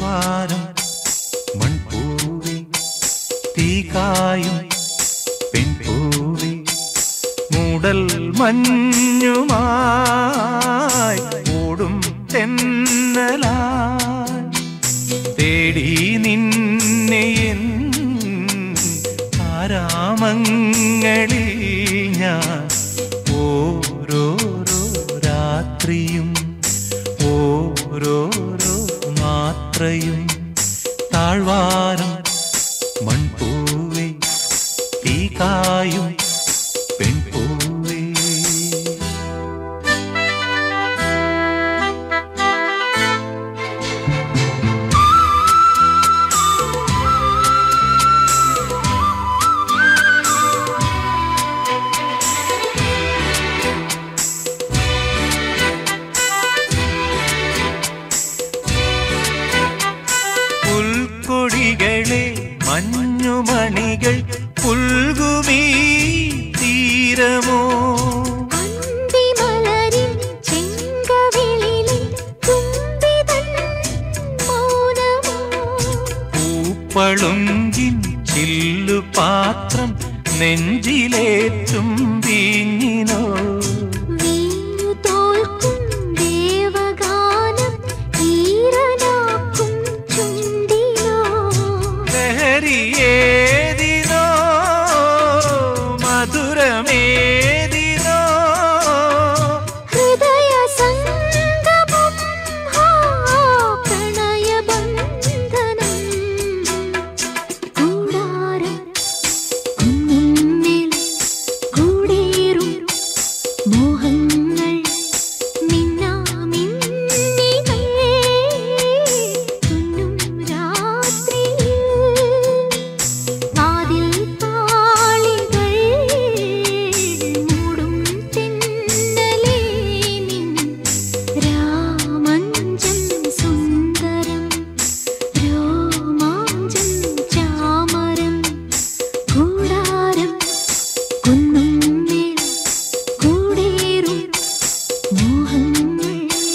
താഴ്വാരം മൺപൂവി തീകായും പെൺപൂവി മൂടൽ മഞ്ഞുമായി ഓടും തെന്നലായി തേടി നിന്നെ എൻ ആരാമങ്ങളിൽ ഞാൻ ഓരോരോ രാത്രിയും ഓരോരോ മാത്രയും താഴ്വാരം മൺപൂവേ തീകായും പെൺപൂവേ പുൽക്കൊടികളെ മഞ്ഞുമണികൾ പുൽകുമീ തീരമോ അന്തിമലരിൻ ചെങ്കവിളിലെ തുമ്പിതൻ മൗനമോ പൂപ്പളുങ്കിൻ ചില്ലുപാത്രം നെഞ്ചിലേറ്റും വീഞ്ഞിനോ വീണു തോൽക്കും ദേവഗാനം ഈറനാക്കും ചുണ്ടിനോ ലഹരിയേതിനോ മധുരമേതിനോ ഹൃദയ സംഗമം ഹാ പ്രണയബന്ധനം കൂടാരം കുന്നിന്മേൽ കൂടേറും മോഹങ്ങൾ മിന്നാമിന്നികൾ തുന്നും രാത്രിയിൽ വാതിൽ പാളികൾ മൂടും തെന്നലേ നിൻ രാമഞ്ചം സുന്ദരം രോമാഞ്ചം ചാമരം കൂടാരം കുന്നുമ്മേൽ കൂടേറും മോഹങ്ങൾ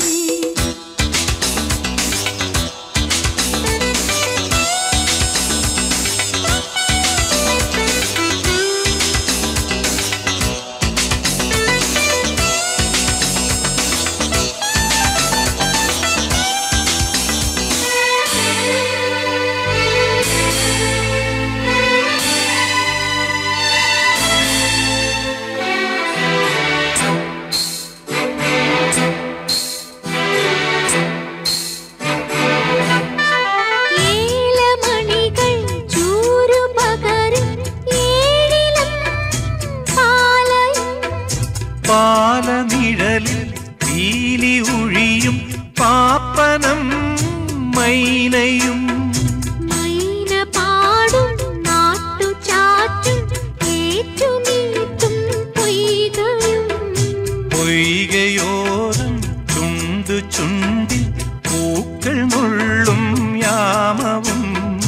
ഏലമണികൾ ചൂരുപകരും ഏഴിലം പാലയും പാലനിഴലിൽ തീലി ഉഴിയും പാപ്പനം മൈനയും മൈന പാടും നാട്ടുചാറ്റും ഏറ്റുനീട്ടും പൊയ്കയും പൊയ്കയോരം ചുണ്ടു ചുണ്ടിൽ പൂക്കൾ നുള്ളും യാമവും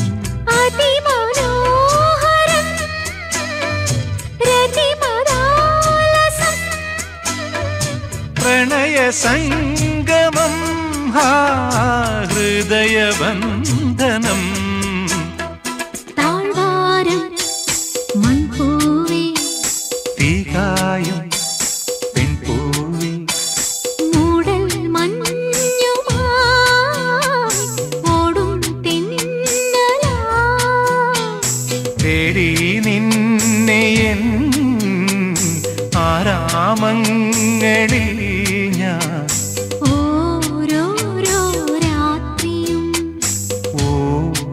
അതിമനോഹരം രതിമദാലസം പ്രണയ സംഗമം ഹാ ഹൃദയബന്ധനം താഴ്വാരം മൺപൂവേ തീകായും പെൺപൂവി മൂടൽ മഞ്ഞുമായി ഓടും തെന്നലായി തേടി നിന്നെ എൻ ആരാമങ്ങളിൽ ഞാൻ ഓരോരോ രാത്രിയും ഓ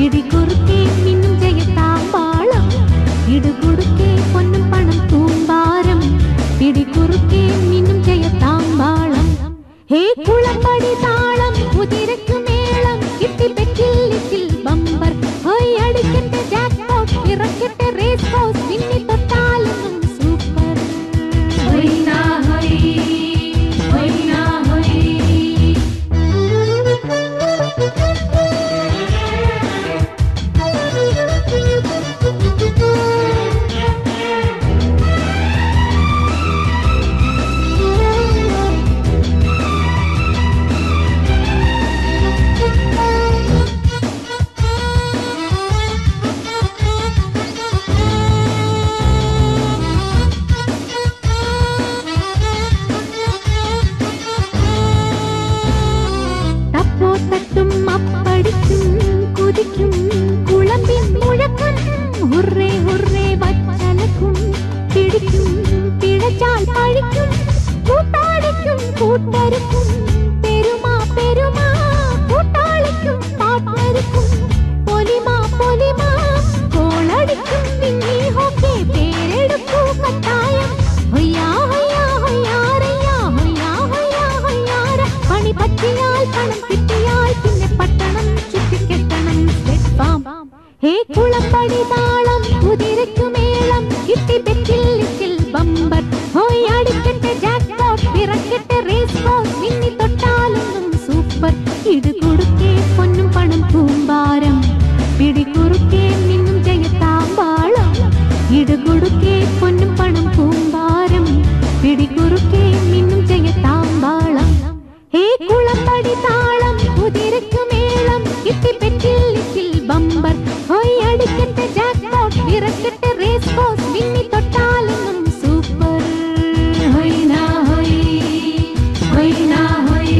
പിടികുറുക്കേ മിന്നും ജയത്താമ്പാളം ഇടുകുടുക്കേ പൊന്നും പണം തൂമ്പാരം പിടികുറുക്കേ മിന്നും ജയത്താമ്പാളം ഹേ കുളമ്പടി താളം കുതിരയ്ക്കു മേളം കിട്ടി പെറ്റില്ലിറ്റിൽ ബമ്പർ ഹോയ് അടിക്കട്ടെ ജാക്ക്പോട്ട് ഇറക്കട്ടെ റേസ് കോസ് മിന്നി തൊട്ടാലൊന്നും സൂപ്പർ ഹൊയ് നാ ഹൊയ് ഹൊയ് നാ ഹൊയ് തപ്പോ തട്ടും അപ്പടിക്കും കുതിക്കും കുളമ്പിൻ മുഴക്കം ഹുറേ ഹുറേ വച്ചലക്കും പിടിക്കും പിഴച്ചാൽ പഴിക്കും കൂട്ടാളിക്കും കൂട്ടരുക്കും പെരുമാ പെരുമാ കൂട്ടാളിക്കും പാട്ടരുക്കും പൊലിമാ പൊലിമാ കോളടിക്കും നിന്നീ ഹോക്കെ പേരെടുക്കൂ കട്ടായം ഹൊയ്യാ ഹൊയ്യാ ഹൊയ്യാറയ്യാ ഹൊയ്യാ ഹൊയ്യാ ഹൊയ്യാറ പണി പറ്റിയാൽ പണം കിട്ടിയാൽ പിന്നെ പട്ടണം ചുറ്റിക്കെട്ടണം സെറ്റ് ഹേ കുളപ്പടി താളം കുതിരയ്ക്കു മേളം കിട്ടി പെറ്റില്ലിറ്റിൽ ബമ്പർ ഹോയ് അടിക്കട്ടെ ജാക്ക്പോട്ട് ഇറക്കട്ടെ റേസ് കോസ് മിന്നി തൊട്ടാലൊന്നും സൂപ്പർ ഇത് കൊടുക്കേ പൊന്നും പണം പൂമ്പാരം പിടികുറുക്കേ നിന്നും ജയത്താമ്പാളം ഇത് കൊടുക്കേ പൊന്നും പണം പൂമ്പാരം പിടികുറുക്കേ നിന്നും ജയത്താമ്പാളം ഹേ കുളപ്പടി താളം കുതിരയ്ക്കു മേളം കിട്ടി പെറ്റില്ലിറ്റിൽ ബമ്പർ ഹോയ് അടിക്കട്ടെ ജാക്ക്പോട്ട് ഇറക്കട്ടെ റേസ് കോസ് മിന്നി തൊട്ടാലൊന്നും സൂപ്പർ ഹൊയ് നാ ഹൊയ് ഹൊയ് നാ ഹൊയ്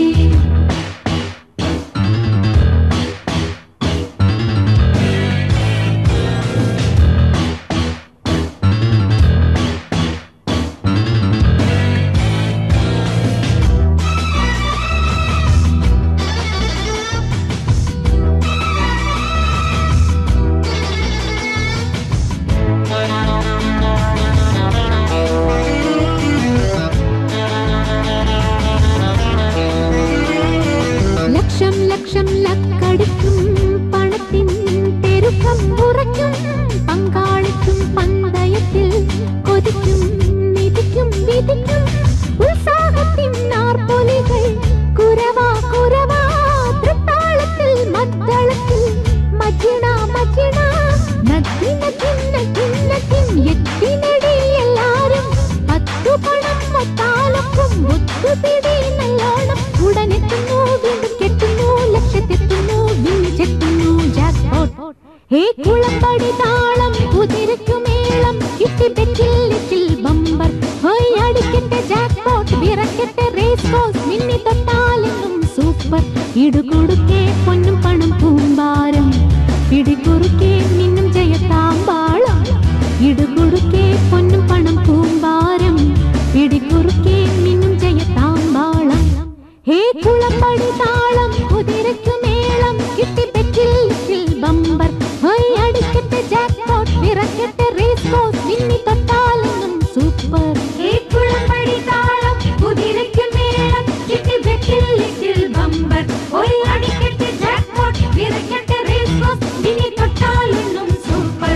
ലക്ഷം ലക്ഷം ലക്കടിക്കും പണത്തിൻ പെരുക്കം ഉറയ്ക്കും പങ്കാളിക്കും പന്തയത്തിൽ കൊതിക്കും നിധിക്കും വിധിക്കും ഉത്സാഹത്തിൻ നാർപ്പൊലികൾ കുരവാ കുരവാ തൃത്താളത്തിൽ മദ്ദളത്തിൽ മജിണ മജിണ നദിന ചിന്ന ചിന്ന ചിൻ എത്തിനടി എല്ലാരും പത്തു പണം മൊത്താലൊക്കും ഒത്തുപിടി നല്ലോണം ഉടനെത്തുന്നു വീണ്ടും കെട്ടുന്നു ലക്ഷ്യത്തെത്തുന്നു വിളിച്ചെത്തുന്നു ജാക്ക്പോട്ട് ഹേ കുളമ്പടി താളം കുതിരയ്ക്കു മേളം കിട്ടി പെറ്റില്ലിറ്റിൽ ബമ്പർ ഹോയ് അടിക്കട്ടെ ജാക്ക്പോട്ട് വിറക്കട്ടെ റേസ് കോസ് മിന്നി തൊട്ടാലെന്നും സൂപ്പർ ഇടുകൊടുക്കേ പൊന്നും പണം പൂമ്പാരം പിടികുറുക്കേ നിന്നും ജയത്താമ്പാളം ഇടുകൊടുക്കേ പൊന്നും പണം പൂമ്പാരം പിടികുറുക്കേ നിന്നും ജയത്താമ്പാളം ഹേ കുളമ്പടി താളം കുതിരയ്ക്കു മേളം കിട്ടി പെറ്റില്ലിറ്റിൽ ബമ്പർ ഹോയ് അടിക്കട്ടെ ജാക്ക്പോട്ട് വിറക്കട്ടെ റേസ് കോസ് മിന്നി തൊട്ടാലൊന്നും സൂപ്പർ ഹേ കുളമ്പടി താളം കുതിരയ്ക്കു മേളം കിട്ടി പെറ്റില്ലിറ്റിൽ ബമ്പർ ഹോയ് അടിക്കട്ടെ ജാക്ക്പോട്ട് വിറക്കട്ടെ റേസ് കോസ് മിന്നി തൊട്ടാലൊന്നും സൂപ്പർ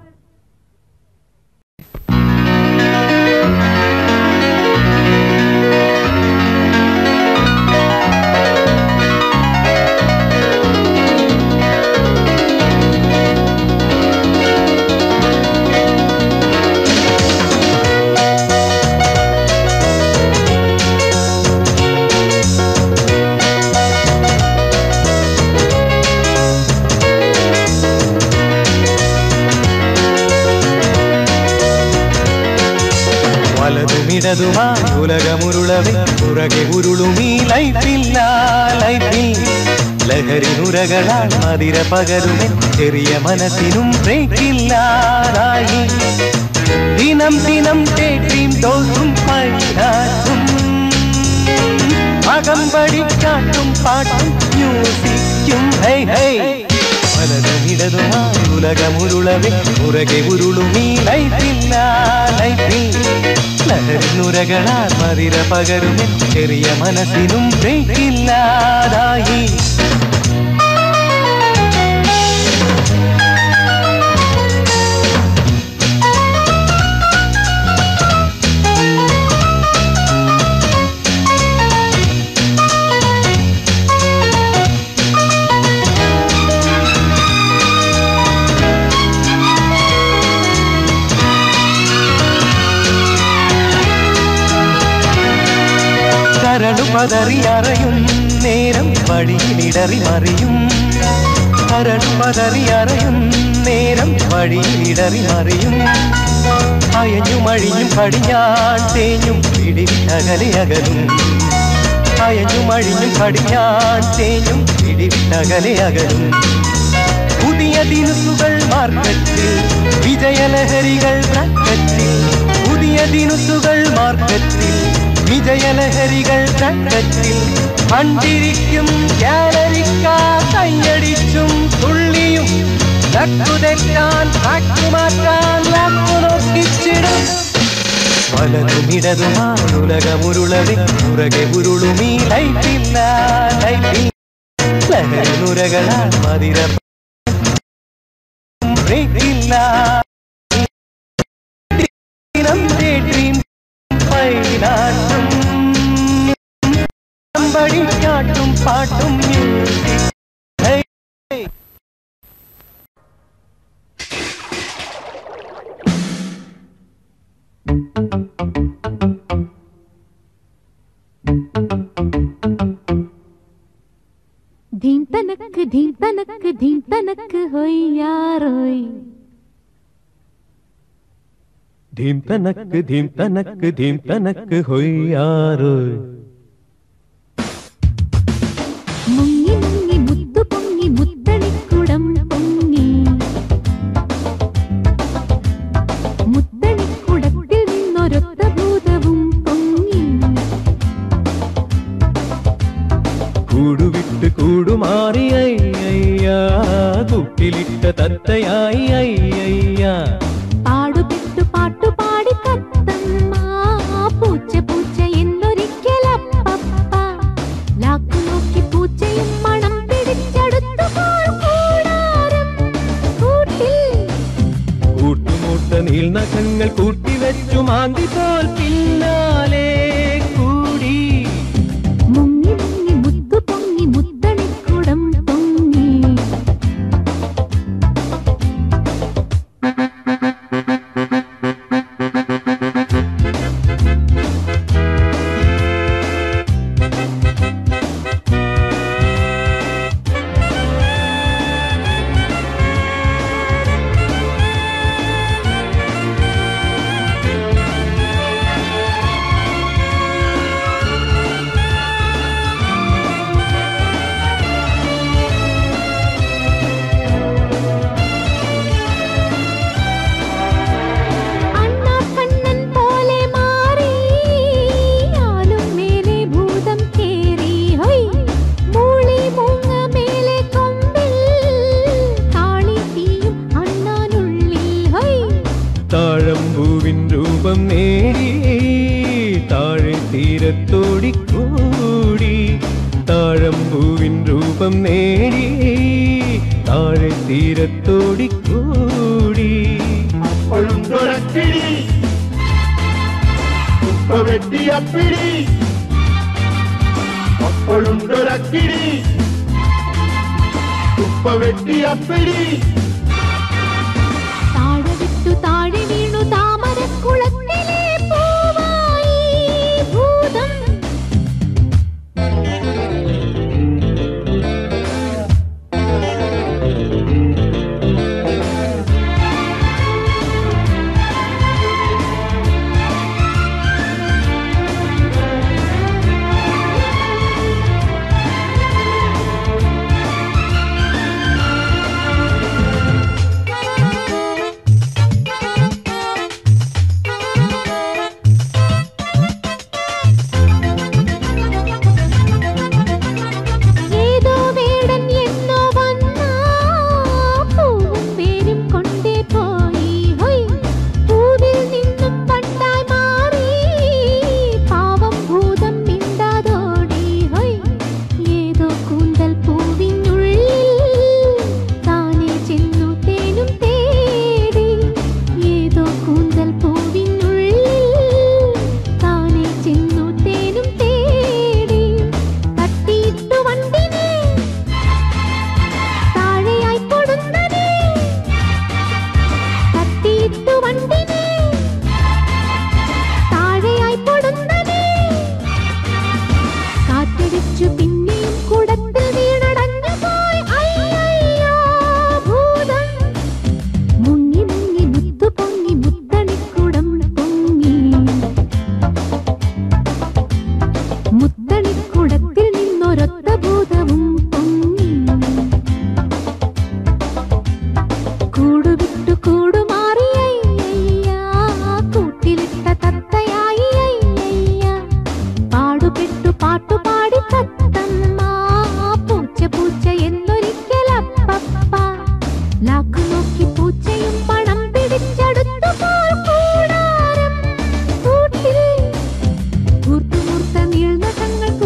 വലതുമിടതുമായി ഉലകമുരുളവെ പുറകെ ഉരുളുമീ ലൈഫില്ല ലൈഫിൽ ലഹരിനുരകളാൽ മതിര പകരുമെ ചെറിയ മനസ്സിനും ബ്രേക്കില്ലാതായി ദിനം ദിനം തേറ്റീം ദോസും പൈനാസും അകമ്പടിക്കാട്ടും പാട്ടും മ്യൂസിക്കും ഹൈ ഹൈ വലതുമിടതുമായി ഉലകമുരുളവെ പുറകെ ഉരുളുമീ ലൈഫില്ല ലൈഫിൽ ലഹരിനുരകളാൽ മതിര പകരുമെ ചെറിയ മനസ്സിനും ബ്രേക്കില്ലാതായി കരളു പതറി അറയും നേരം വഴിയിലിടറി മറിയും കരളു പതറി അറയും നേരം വഴിയിലിടറി മറിയും അയഞ്ഞു മഴിഞ്ഞും കടിഞ്ഞാൻ തേഞ്ഞും പിടിവിട്ടകലെ അകലും അയഞ്ഞു മഴിഞ്ഞും കടിഞ്ഞാൻ തേഞ്ഞും പിടിവിട്ടകലെ അകലും പുതിയ ദിനുസുകൾ മാർക്കറ്റിൽ വിജയലഹരികൾ ബ്രാക്കറ്റിൽ പുതിയ ദിനുസുകൾ മാർക്കറ്റിൽ വിജയലഹരികൾ ബ്രാക്കറ്റിൽ കണ്ടിരിക്കും ഗാലറിക്കാ കൈയടിച്ചും തുള്ളിയും ലക്കുതെറ്റാൻ കാറ്റുമാറ്റാൻ ലാക്കു നോക്കിച്ചിടും വലതുമിടതുമാനുലകമുരുളവെ പുറകെ ഉരുളുമീ ലൈഫില്ല ലൈഫിൽ ലഹരിനുരകളാൽ മതിര ബ്രേക്കില്ല ദിനം തേടിയും പൈനാട്ടും അമ്പടിക്കാട്ടും പാട്ടും music. Hey. ധീം തനക്ക് ധീം തനക്ക് ധീം തനക്ക് ഹൊയ്യാറോയ് ധീം തനക്ക് ധീം തനക്ക് ധീം തനക്ക് ഹൊയ്യാറ് മുങ്ങി മുങ്ങി മുത്തു പൊങ്ങി മുത്തണിക്കുടം പൊങ്ങി മുത്തണിക്കുടത്തിൽ നിന്നൊരൊത്ത ഭൂതവും പൊങ്ങി കൂടുവിട്ട് കൂടുമാറി അയ്യ കൂട്ടിലിട്ട തത്തയായി അയ്യ പാടുപെട്ടു പാട്ടുപാടി കത്തമ്മ പൂച്ച പൂച്ച എന്നൊരിക്കലപ്പ ലാക്കു നോക്കി പൂച്ചയും മണം പിടിച്ചെടുത്തു കൂടാരം കൂട്ടിൽ കൂട്ടുമൂട്ട നീൽനഖങ്ങൾ കൂട്ടിവെച്ചു മാന്തി പോൽ പിന്നാലെ കൂടി മുങ്ങി മുങ്ങി മുത്തു പൊങ്ങി മുത്തണിക്കുടം പൊങ്ങി അണ്ണാ കണ്ണൻ പോലെ മാറി ആലും മേലെ ഭൂതം കേറി ഹൊയ് മൂളി മൂങ്ങ മേലെ കൊമ്പിൽ കാളി തീയും അണ്ണാനുള്ളിൽ ഹൊയ് താഴമ്പൂവിൻ രൂപം നേടി താഴെ തീരത്തോടിക്കൂടി താഴമ്പൂവിൻ രൂപം നേടി താഴെ തീരത്തോടിക്കൂടി ഒഴുങ്കൊരക്കിടി ഉപ്പ വെട്ടിയപ്പിടി ഒഴുങ്കൊരക്കിടി ഉപ്പ വെട്ടിയപ്പിടി താഴെ വിട്ടു താഴെ വീണു താമരക്കുളത്തിലെ പൂവായി ഭൂതം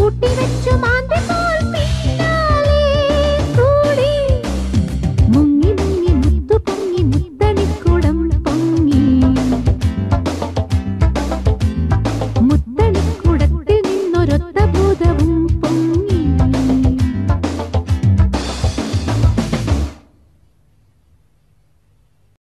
കൂട്ടി വെച്ചു മാന്തി